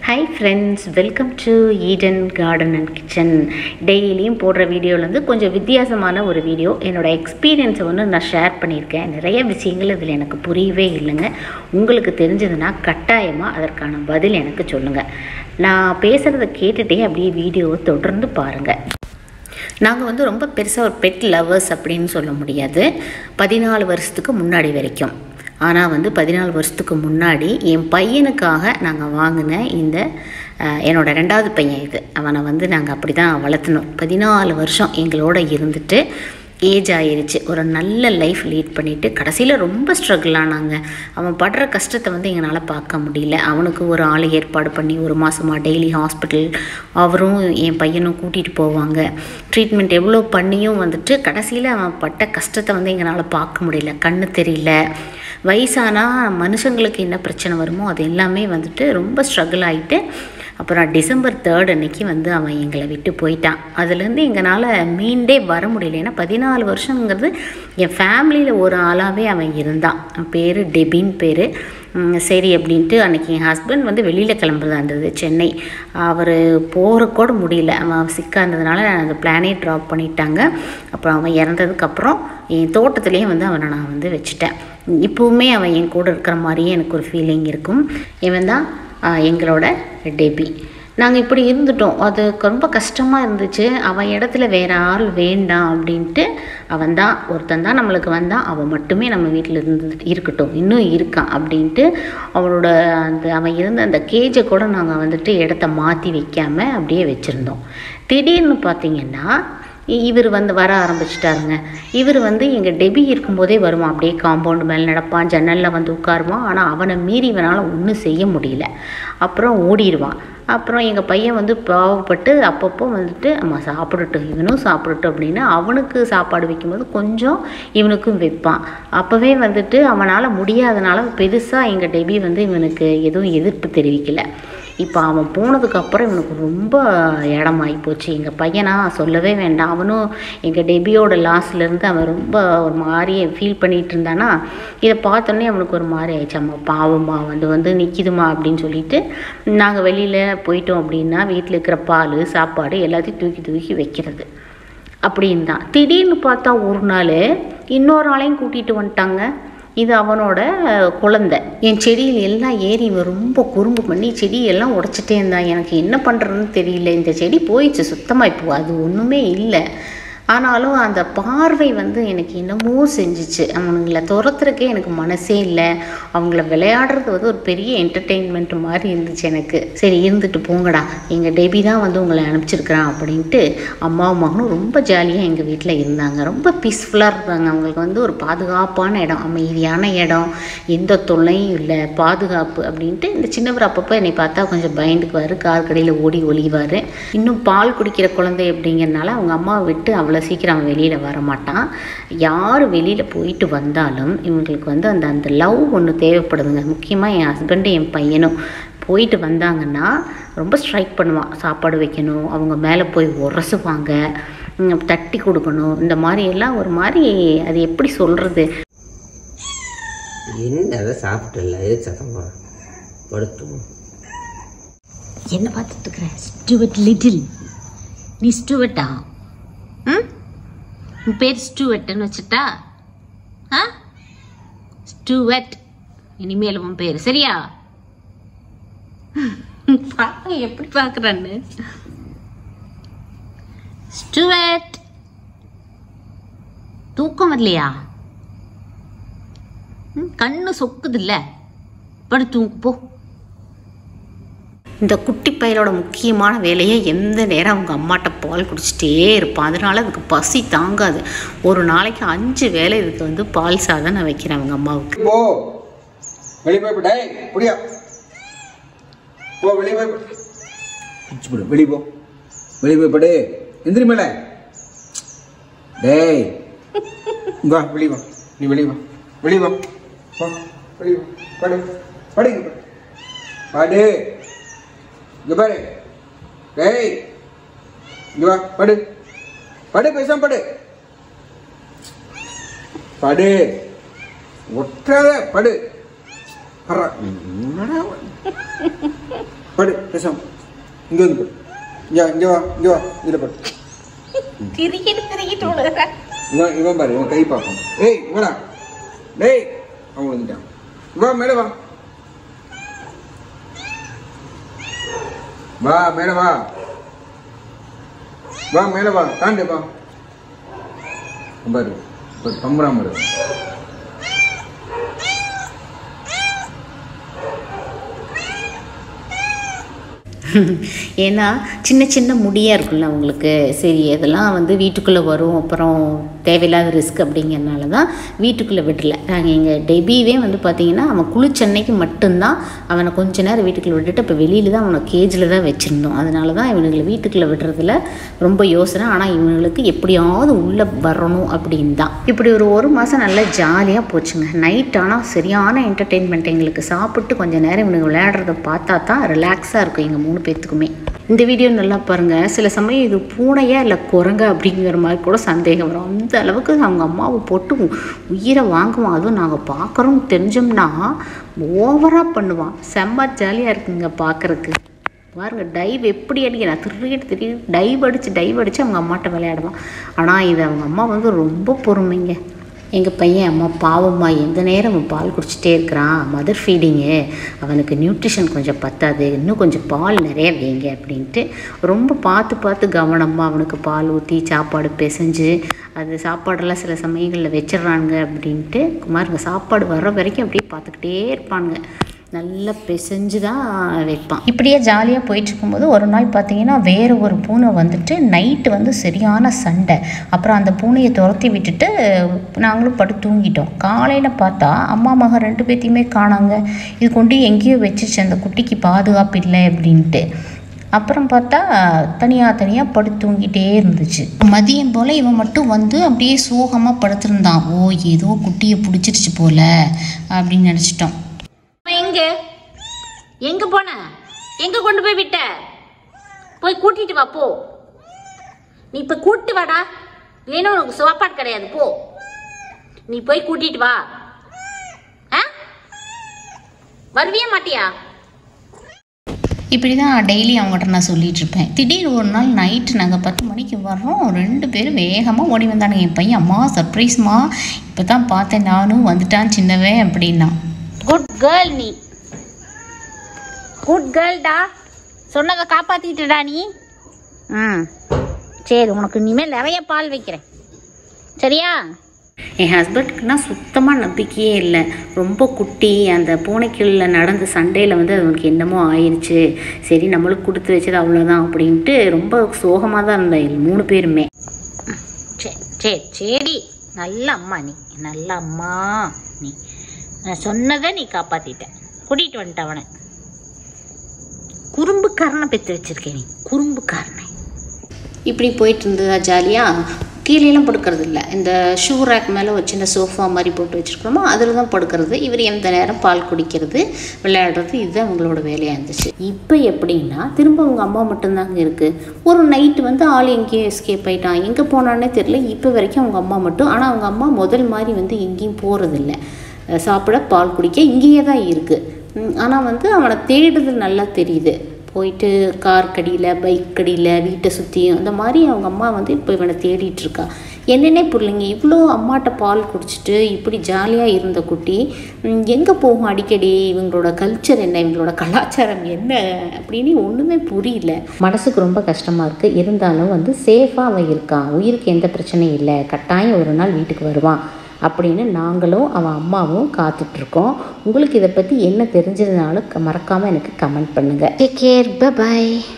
Hi friends welcome to Eden Garden and Kitchen டெய்லியும் போடுற வீடியோலேருந்து கொஞ்சம் வித்தியாசமான ஒரு வீடியோ என்னோட எக்ஸ்பீரியன்ஸை வந்து நான் ஷேர் பண்ணியிருக்கேன் நிறைய விஷயங்கள் இதில் எனக்கு புரியவே இல்லைங்க உங்களுக்கு தெரிஞ்சதுன்னா கட்டாயமாக அதற்கான பதில் எனக்கு சொல்லுங்கள் நான் பேசுகிறத கேட்டுகிட்டே அப்படியே வீடியோவை தொடர்ந்து பாருங்கள் நாங்கள் வந்து ரொம்ப பெருசாக ஒரு பெட் லவ்வர்ஸ் அப்படின்னு சொல்ல முடியாது பதினாலு வருஷத்துக்கு முன்னாடி வரைக்கும் ஆனால் வந்து பதினாலு வருஷத்துக்கு முன்னாடி என் பையனுக்காக நாங்கள் வாங்கின இந்த அஹ், என்னோட ரெண்டாவது பையன் இது அவனை வந்து நாங்கள் அப்படி தான் வளர்த்தணும் பதினாலு வருஷம் எங்களோட இருந்துட்டு ஏஜ் ஆயிருச்சு ஒரு நல்ல லைஃப் லீட் பண்ணிவிட்டு கடைசியில் ரொம்ப ஸ்ட்ரகிள் ஆனாங்க அவன் படுற கஷ்டத்தை வந்து எங்களால் பார்க்க முடியல அவனுக்கு ஒரு ஆள் ஏற்பாடு பண்ணி ஒரு மாதமாக டெய்லி ஹாஸ்பிட்டல் அவரும் என் பையனும் கூட்டிகிட்டு போவாங்க ட்ரீட்மெண்ட் எவ்வளோ பண்ணியும் வந்துட்டு கடைசியில் அவன் பட்ட கஷ்டத்தை வந்து எங்களால் பார்க்க முடியல கண்ணு தெரியல வயசானா மனுஷங்களுக்கு என்ன பிரச்சனை வருமோ அது எல்லாமே வந்துட்டு ரொம்ப ஸ்ட்ரகிள் ஆகிட்டு அப்புறம் டிசம்பர் தேர்ட் அன்னைக்கு வந்து அவன் எங்களை விட்டு போயிட்டான் அதுலேருந்து எங்களால் மீண்டே வர முடியல ஏன்னா பதினாலு வருஷங்கிறது என் ஃபேமிலியில் ஒரு ஆளாகவே அவன் இருந்தான் அவன் பேர் டெபின் பேர் சரி அப்படின்ட்டு அன்றைக்கி என் ஹஸ்பண்ட் வந்து வெளியில் கிளம்புறதா இருந்தது சென்னை அவர் போகிற கூட முடியல அவன் சிக்காக இருந்ததுனால அந்த பிளானே ட்ராப் பண்ணிட்டாங்க அப்புறம் அவன் இறந்ததுக்கப்புறம் என் தோட்டத்துலேயே வந்து அவனை நான் வந்து வச்சுட்டேன் இப்போவுமே அவன் என் கூட இருக்கிற மாதிரியே எனக்கு ஒரு ஃபீலிங் இருக்கும் இவன் தான் ஆஹ், எங்களோட டெபி நாங்கள் இப்படி இருந்துட்டோம் அது ரொம்ப கஷ்டமாக இருந்துச்சு அவன் இடத்துல வேற ஆள் வேண்டாம் அப்படின்ட்டு அவன் தான் ஒருத்தன் தான் நம்மளுக்கு வந்தான் அவன் மட்டுமே நம்ம வீட்டில் இருந்து இருக்கட்டும் இன்னும் இருக்கான் அப்படின்ட்டு அவனோட அந்த அவன் இருந்த அந்த கேஜை கூட நாங்கள் வந்துட்டு இடத்த மாற்றி வைக்காம அப்படியே வச்சுருந்தோம் திடீர்னு பார்த்தீங்கன்னா இ- இவர் வந்து வர ஆரம்பிச்சிட்டாருங்க இவர் வந்து எங்கள் டெபி இருக்கும்போதே வருவான் அப்படியே காம்பவுண்ட் மேலே நடப்பான் ஜன்னலில் வந்து உட்காருவான் ஆனால் அவனை மீறி இவனால் ஒன்றும் செய்ய முடியல அப்புறம் ஓடிடுவான் அப்புறம் எங்கள் பையன் வந்து பாவப்பட்டு அப்பப்போ வந்துட்டு அம்மா சாப்பிடட்டும் இவனும் சாப்பிடட்டும் அப்படின்னு அவனுக்கு சாப்பாடு வைக்கும்போது கொஞ்சம் இவனுக்கும் வைப்பான் அப்போவே வந்துட்டு அவனால் முடியாதனால பெருசாக எங்கள் டெபி வந்து இவனுக்கு எதுவும் எதிர்ப்பு தெரிவிக்கல இப்போ அவன் போனதுக்கப்புறம் இவனுக்கு ரொம்ப இடமாகி போச்சு எங்கள் பையனா சொல்லவே வேண்டாம் அவனும் எங்கள் டெபியோட லாஸ்லேருந்து அவன் ரொம்ப ஒரு மாதிரி ஃபீல் பண்ணிகிட்டு இருந்தானா இதை பார்த்தோன்னே அவனுக்கு ஒரு மாதிரி ஆயிடுச்சு அம்மா பாவம்மா வந்து வந்து நிற்கிதுமா அப்படின்னு சொல்லிட்டு நாங்கள் வெளியில் போயிட்டோம் அப்படின்னா வீட்டில் இருக்கிற பால் சாப்பாடு எல்லாத்தையும் தூக்கி தூக்கி வைக்கிறது அப்படின்னு தான் திடீர்னு பார்த்தா ஒரு நாள் இன்னொரு ஆளையும் கூட்டிகிட்டு வந்துட்டாங்க இது அவனோட அஹ், குழந்தை என் செடியில் எல்லாம் ஏறி இவன் ரொம்ப குறும்பு பண்ணி செடியெல்லாம் உடச்சிட்டே இருந்தான் எனக்கு என்ன பண்ணுறதுன்னு தெரியல இந்த செடி போயிடுச்சு சுத்தமாக இப்போ அது ஒன்றுமே இல்லை ஆனாலும் அந்த பார்வை வந்து எனக்கு என்னமோ செஞ்சுச்சு அவனுங்களை துரத்துறக்கே எனக்கு மனசே இல்லை அவங்கள விளையாடுறது வந்து ஒரு பெரிய என்டர்டெயின்மெண்ட் மாதிரி இருந்துச்சு எனக்கு சரி இருந்துட்டு போங்கடா எங்கள் டெபி தான் வந்து உங்களை அனுப்பிச்சிருக்கிறான் அப்படின்ட்டு அம்மாவும் மகனும் ரொம்ப ஜாலியாக எங்கள் வீட்டில் இருந்தாங்க ரொம்ப பீஸ்ஃபுல்லாக இருந்தாங்க அவங்களுக்கு வந்து ஒரு பாதுகாப்பான இடம் அமைதியான இடம் எந்த தொல்லையும் இல்லை பாதுகாப்பு அப்படின்ட்டு இந்த சின்னவர் அப்பப்போ என்னை பார்த்தா கொஞ்சம் பயந்துக்குவார் கார் கடையில் ஓடி ஒளிவார் இன்னும் பால் குடிக்கிற குழந்தை அப்படிங்கிறனால அவங்க அம்மாவை விட்டு அவ்வளோ சீக்கிரம் அவன் வெளியில் வர மாட்டான் யார் வெளியில் போயிட்டு வந்தாலும் இவங்களுக்கு வந்து அந்த அந்த லவ் ஒன்று தேவைப்படுதுங்க முக்கியமாக என் ஹஸ்பண்டும் என் பையனும் போயிட்டு வந்தாங்கன்னா ரொம்ப ஸ்ட்ரைக் பண்ணுவான் சாப்பாடு வைக்கணும் அவங்க மேலே போய் உரசுவாங்க ம், தட்டி கொடுக்கணும் இந்த மாதிரி எல்லாம் ஒரு மாதிரி அது எப்படி சொல்கிறது என்ன அதை சாப்பிட்டல எது சத்தம் போட படுத்தும் என்ன பார்த்துட்டு இருக்கிற ஸ்டூவர்ட் லிட்டில் நீ ஸ்டூவர்ட்டா ம் உன் பேர் ஸ்டூவர்ட்னு வச்சுட்டா ஆ ஸ்டூவர்ட் இனிமேல் உன் பேர் சரியா பார்க்க எப்படி பார்க்குறான்னு ஸ்டூவர்ட் தூக்கம் வரலையா ம், கண்ணு சொக்குது இல்ல படுத்து போ இந்த குட்டி பயலோட முக்கியமான வேலையை எந்த நேரம் அவங்க அம்மாட்ட பால் குடிச்சிட்டே இருப்பான் அதனால அதுக்கு பசி தாங்காது ஒரு நாளைக்கு அஞ்சு வேளை இதுக்கு வந்து பால் சாதம் நான் வைக்கிறேன் அவங்க அம்மாவுக்கு போ வெளியே போய் டேய் புடியா போ வெளியே போய் பிடிச்சு போடு வெளியே போ வெளியே போய் படு எந்திரி மேல டேய் இங்க வா வெளியே வா நீ வெளியே வா வெளியே வா வா வெளியே வா படு படு இங்க படு படு இங்க பாரு டேய் இங்க வா படு படு பேசாம படு படு ஒற்றாத படு படுறா. என்னடா படு பேசாம இங்கே வந்து படு இங்கே இங்கே வா இங்கே வா இதில் படு திரிக்கிட்டு திரிக்கிட்டு விழுகிறேன் இவன் இவன் பாரு இவன் கை பார்க்கணும் ஏய் இவடா டேய் அவன் விழுந்துட்டான் வா மேலே வா வா மேலே வா வா மேலே வா தாண்டி வா பாரு இப்போ பம்புறாம இருக்கு ஏன்னா சின்ன சின்ன முடியாக இருக்குல்ல அவங்களுக்கு சரி இதெல்லாம் வந்து வீட்டுக்குள்ளே வரும் அப்புறம் தேவையில்லாத ரிஸ்க் அப்படிங்கிறனால தான் வீட்டுக்குள்ளே விடல நாங்கள் எங்கள் டெபிவே வந்து பார்த்திங்கன்னா அவன் குளிச்சன்னைக்கு மட்டும்தான் அவனை கொஞ்ச நேரம் வீட்டுக்குள்ளே விட்டுட்டு இப்போ வெளியில் தான் அவனை கேஜில் தான் வச்சுருந்தோம் அதனால தான் இவனுங்களை வீட்டுக்குள்ளே விடுறதுல ரொம்ப யோசனை ஆனால் இவனுங்களுக்கு எப்படியாவது உள்ளே வரணும் அப்படின்னு தான் இப்படி ஒரு ஒரு மாதம் நல்லா ஜாலியாக போச்சுங்க நைட் ஆனால் சரியான என்டர்டெயின்மெண்ட் எங்களுக்கு சாப்பிட்டு கொஞ்சம் நேரம் இவனுங்க விளையாடுறத பார்த்தா தான் ரிலாக்ஸாக இருக்கும் எங்கள் மூணு பேர்த்துக்குமே இந்த வீடியோ நல்லா பாருங்கள் சில சமயம் இது பூனையா இல்லை குரங்க அப்படிங்கிற மாதிரி கூட சந்தேகம் வரும் அந்த அளவுக்கு அவங்க அம்மாவை போட்டு உ- உயிரை வாங்குவான் அதுவும் நாங்கள் பார்க்குறோம் தெரிஞ்சோம்னா ஓவராக பண்ணுவான் செம்ம ஜாலியாக இருக்குங்க பார்க்குறக்கு பாருங்க டைவ் எப்படி அடிக்கிறான் திருடிட்டு திருடி டைவ் அடித்து டைவ் அடித்து அவங்க அம்மாட்ட விளையாடுவான் ஆனால் இது அவங்க அம்மா வந்து ரொம்ப பொறுமைங்க எங்கள் பையன் அம்மா பாவம்மா எந்த நேரம் அவன் பால் குடிச்சிட்டே இருக்கிறான் மதர் ஃபீடிங்கு அவனுக்கு நியூட்ரிஷன் கொஞ்சம் பத்தாது இன்னும் கொஞ்சம் பால் நிறைய வைங்க அப்படின்ட்டு ரொம்ப பார்த்து பார்த்து கவனமாக அவனுக்கு பால் ஊற்றி சாப்பாடு பிசைஞ்சு அது சாப்பாடெல்லாம் சில சமயங்களில் வச்சிடுறானுங்க அப்படின்ட்டு குமாருங்க சாப்பாடு வர்ற வரைக்கும் அப்படியே பார்த்துக்கிட்டே இருப்பானுங்க நல்லா பிசைஞ்சு தான் வைப்பான் இப்படியே ஜாலியாக போயிட்டு இருக்கும்போது ஒரு நாள் பார்த்தீங்கன்னா வேறு ஒரு பூனை வந்துட்டு நைட்டு வந்து சரியான சண்டை அப்புறம் அந்த பூனையை துரத்தி விட்டுட்டு நாங்களும் படுத்து தூங்கிட்டோம் காலையில் பார்த்தா அம்மா மகன் ரெண்டு பேர்த்தையுமே காணாங்க இது கொண்டு எங்கேயோ வச்சிருச்சு அந்த குட்டிக்கு பாதுகாப்பு இல்லை அப்படின்ட்டு அப்புறம் பார்த்தா தனியாக தனியாக படுத்து தூங்கிட்டே இருந்துச்சு மதியம் போல் இவன் மட்டும் வந்து அப்படியே சோகமாக படுத்திருந்தான் ஓ ஏதோ குட்டியை பிடிச்சிருச்சு போல அப்படின்னு நினச்சிட்டோம் எங்க எங்க போன எங்க கொண்டு போய் விட்ட போய் கூட்டிட்டு வா போ நீ இப்ப கூட்டிட்டு வாடா வேணும் உனக்கு சாப்பாடு கிடையாது போ நீ போய் கூட்டிட்டு வா ஆ வருவியா மாட்டியா இப்படி தான் டெய்லி அவங்ககிட்ட நான் சொல்லிட்டு இருப்பேன் திடீர்னு ஒரு நாள் நைட்டு நாங்கள் பத்து மணிக்கு வர்றோம் ரெண்டு பேரும் வேகமாக ஓடி வந்தானுங்க என் பையன் அம்மா சர்ப்ரைஸ்மா இப்போ தான் பார்த்தேன் நானும் வந்துட்டான் சின்னவன் அப்படின்னா குட் கேர்ள் நீ குட் கேர்ள்டா சொன்னதை காப்பாத்திட்டுடா நீ ம் சரி உனக்கு இனிமேல் நிறைய பால் வைக்கிறேன் சரியா என் ஹஸ்பண்டுக்குனா சுத்தமாக நம்பிக்கையே இல்லை ரொம்ப குட்டி அந்த பூனைக்குள்ள நடந்த சண்டையில் வந்து அது அவனுக்கு என்னமோ ஆயிடுச்சு சரி நம்மளுக்கு கொடுத்து வச்சது அவ்வளோதான் அப்படின்ட்டு ரொம்ப சோகமாக தான் இருந்தேன் மூணு பேருமே ம், சரி சரி சரி நல்ல அம்மா நீ நல்ல அம்மா நீ நான் சொன்னதை நீ காப்பாத்திட்ட கூட்டிகிட்டு வந்துட்ட அவனை குறும்புக்காரனை பெற்று வச்சிருக்கேன் நீ குறும்புக்காரனை இப்படி போயிட்டு இருந்ததா ஜாலியாக கீழேலாம் படுக்கிறது இல்லை இந்த ஷூ ரேக் மேலே ஒரு சின்ன சோஃபா மாதிரி போட்டு வச்சுருக்கோமோ அதில் தான் படுக்கிறது இவர் எந்த நேரம் பால் குடிக்கிறது விளையாடுறது இதுதான் அவங்களோட வேலையாக இருந்துச்சு இப்போ எப்படின்னா திரும்ப அவங்க அம்மா மட்டும்தாங்க இருக்குது ஒரு நைட்டு வந்து ஆள் எங்கேயும் எஸ்கேப் ஆயிட்டான் எங்கே போனான்னே தெரியல இப்போ வரைக்கும் அவங்க அம்மா மட்டும் ஆனால் அவங்க அம்மா முதல் மாதிரி வந்து எங்கேயும் போகிறதில்ல சாப்பிட பால் குடிக்க இங்கேயே தான் இருக்குது ஆனால் வந்து அவனை தேடுறது நல்லா தெரியுது போயிட்டு கார் கடியில் பைக் கடியில் வீட்டை சுற்றியும் அந்த மாதிரி அவங்க அம்மா வந்து இப்போ இவனை தேடிட்டு இருக்கா என்னென்னே புரியலைங்க இவ்வளோ அம்மாட்ட பால் குடிச்சிட்டு இப்படி ஜாலியாக இருந்த குட்டி எங்கே போகும் அடிக்கடி இவங்களோட கல்ச்சர் என்ன இவங்களோட கலாச்சாரம் என்ன அப்படின்னு ஒன்றுமே புரியல மனசுக்கு ரொம்ப கஷ்டமாக இருக்குது இருந்தாலும் வந்து சேஃபாக அவன் இருக்கான் உயிருக்கு எந்த பிரச்சனையும் இல்லை கட்டாயம் ஒரு நாள் வீட்டுக்கு வருவான் அப்படின்னு நாங்களும் அவன் அம்மாவும் காத்துட்ருக்கோம் உங்களுக்கு இதை பற்றி என்ன தெரிஞ்சதுனாலும் மறக்காமல் எனக்கு கமெண்ட் பண்ணுங்கள் டேக் கேர் பை